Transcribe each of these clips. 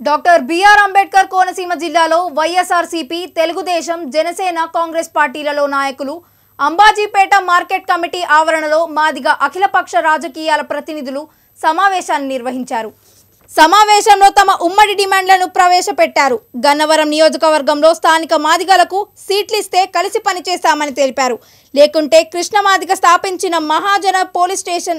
doctor BR Ambedkar Konaseema జిల్లాలో వైఎస్ఆర్సీపీ తెలుగుదేశం జనసేన కాంగ్రెస్ పార్టీలలో నాయకులు అంబాజీపేట మార్కెట్ కమిటీ ఆవరణలో మాదిగ అఖిలపక్ష రాజకీయాల ప్రతినిధులు సమావేశాన్ని నిర్వహించారు సమావేశంలో తమ ఉమ్మడి డిమాండ్లను ప్రవేశపెట్టారు గన్నవరం నియోజకవర్గంలో స్థానిక మాదిగలకు సీట్లిస్తే కలిసి పనిచేస్తామని తెలిపారు లేకుంటే కృష్ణ మాదిగ స్థాపించిన మహాజన పోలీస్ స్టేషన్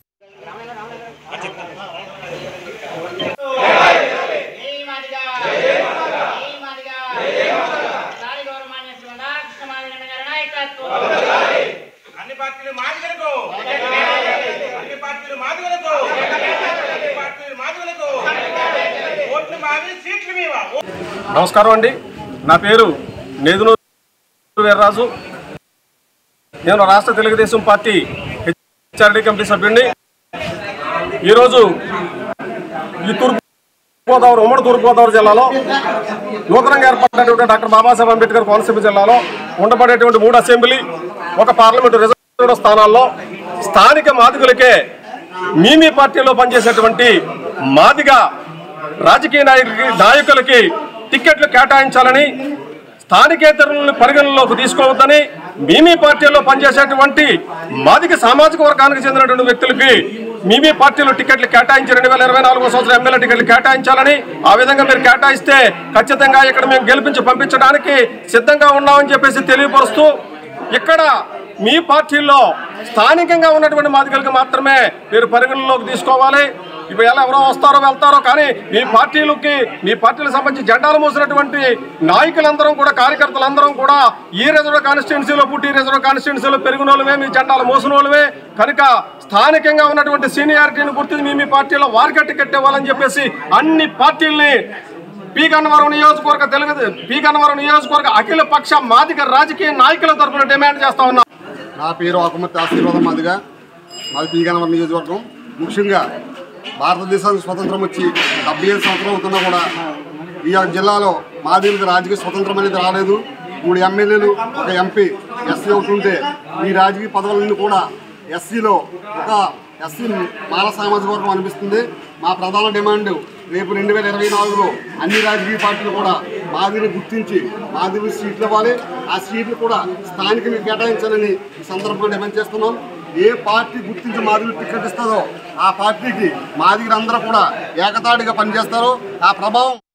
జై మాదిగా జై మాదిగా సారి గౌరవమాన్య శ్రీ కృష్ణమాదిగన్న గారి నాయకత్వం అన్ని పార్టీలు మాదిగలకు అన్ని పార్టీలు మాదిగలకు అన్ని పార్టీలు మాదిగలకు ఓట్లు మావి సీట్లు మీవా నమస్కారం అండి నా పేరు నేదునూరు వీర్రాజు నేను రాష్ట్ర తెలుగుదేశం పార్టీ హెచ్ఆర్డీ కమిటీ సభ్యుడిని ఈరోజు ఈ తూర్పు గోదావరి ఉమ్మడి తూర్పు గోదావరి జిల్లాలో నూతనంగా ఏర్పడినటువంటి డాక్టర్ బాబాసాహెబ్ అంబేద్కర్ కోనసీమ జిల్లాలో ఉండబడేటువంటి మూడు అసెంబ్లీ ఒక పార్లమెంటు రిజర్వ్ స్థానాల్లో స్థానిక మాదిగులకే మీ మీ పార్టీలో పనిచేసేటువంటి మాదిగ రాజకీయ నాయకులకి నాయకులకి టిక్కెట్లు కేటాయించాలని స్థానికేతరులను పరిగణనలోకి తీసుకోవద్దని మీ మీ పార్టీలో పనిచేసేటువంటి మాదిక సామాజిక వర్గానికి చెందినటువంటి వ్యక్తులకి మీ మీ పార్టీలో టికెట్లు కేటాయించి రెండు వేల ఇరవై నాలుగో సంవత్సరం ఎమ్మెల్యే టికెట్లు కేటాయించాలని ఆ విధంగా మీరు కేటాయిస్తే ఖచ్చితంగా ఇక్కడ మేము గెలిపించి పంపించడానికి సిద్ధంగా ఉన్నామని చెప్పేసి తెలియపరుస్తూ ఇక్కడ మీ పార్టీల్లో స్థానికంగా ఉన్నటువంటి మాదిగలకు మాత్రమే మీరు పరిగణనలోకి తీసుకోవాలి ఇప్పుడు ఎలా ఎవరో వస్తారో వెళ్తారో కానీ మీ పార్టీలకి మీ పార్టీలకు సంబంధించి జెండాలు మోసినటువంటి నాయకులందరం కూడా కార్యకర్తలందరం కూడా ఈ రిజర్వ్ కాన్స్టిట్యున్సీలో పుట్టి ఈ రిజర్వ్ కాన్స్టిట్యున్సీలో పెరిగిన వాళ్ళమే మీ జెండాలు మోసిన వాళ్ళమే కనుక స్థానికంగా ఉన్నటువంటి సీనియారిటీని గుర్తించి మీ మీ పార్టీలో వారికి టికెట్ ఇవ్వాలని చెప్పేసి అన్ని పార్టీల్ని పి గన్నవరం నియోజకవర్గ తెలుగు పి గన్నవరం నియోజకవర్గ అఖిల పక్ష మాదిక రాజకీయ నాయకుల తరఫున డిమాండ్ చేస్తా ఉన్నాం నా పేరు ఆకుమతి ఆశీర్వాదం మాదిగా మాది పీగనవరం నియోజకవర్గం ముఖ్యంగా భారతదేశానికి స్వతంత్రం వచ్చి డెబ్బై ఐదు సంవత్సరం అవుతున్నా కూడా ఈ యొక్క జిల్లాలో మాదిరికి రాజకీయ స్వతంత్రం అనేది రాలేదు మూడు ఎమ్మెల్యేలు ఒక ఎంపీ ఎస్సీ అవుతుంటే ఈ రాజకీయ పదవులన్నీ కూడా ఎస్సీలో ఒక ఎస్సీ మాల సామాజిక వర్గం అనిపిస్తుంది మా ప్రధాన డిమాండ్ రేపు రెండు వేల ఇరవై నాలుగులో అన్ని రాజకీయ పార్టీలు కూడా మాదిరిని గుర్తించి మాదిరి సీట్లు ఇవ్వాలి ఆ సీట్లు కూడా స్థానికంగా కేటాయించాలని ఈ సందర్భంగా డిమాండ్ చేస్తున్నాం ఏ పార్టీ గుర్తించి మాదిరి టికెట్ ఇస్తుందో ఆ పార్టీకి మాదిరి అందరూ కూడా ఏకతాటిగా పనిచేస్తారు ఆ ప్రభావం